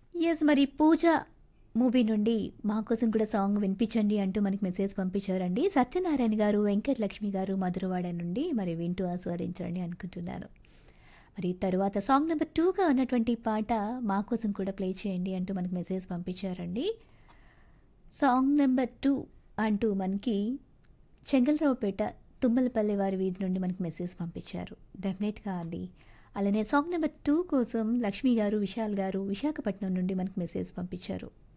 Yes. మరి 'పూజ' movie నుండి మా కోసం కూడా సాంగ్ వినిపించండి అంటూ మనకి మెసేజ్ పంపించారండి. సత్యనారాయణ గారు, వెంకటలక్ష్మి గారు మధురవాడ నుండి మరి వింటూ ఆస్వాదించాలని అనుకుంటున్నాను. మరి తరువాత సాంగ్ నంబర్ 2గా ఉన్నటువంటి పాట మా కోసం కూడా ప్లే చేయండి అంటూ మనకి మెసేజ్ పంపించారండి. సాంగ్ నంబర్ 2 అంటూ మనకి చెంగల్రావుపేట తుమ్మలపల్లి వారి వీధి నుండి మనకి మెసేజ్ పంపించారు. డెఫినెట్‌గా అండి. అలానే సాంగ్ నంబర్ 2 కోసం లక్ష్మి గారు, విశాల్ గారు విశాఖపట్నం నుండి మనకి మెసేజ్ పంపించారు.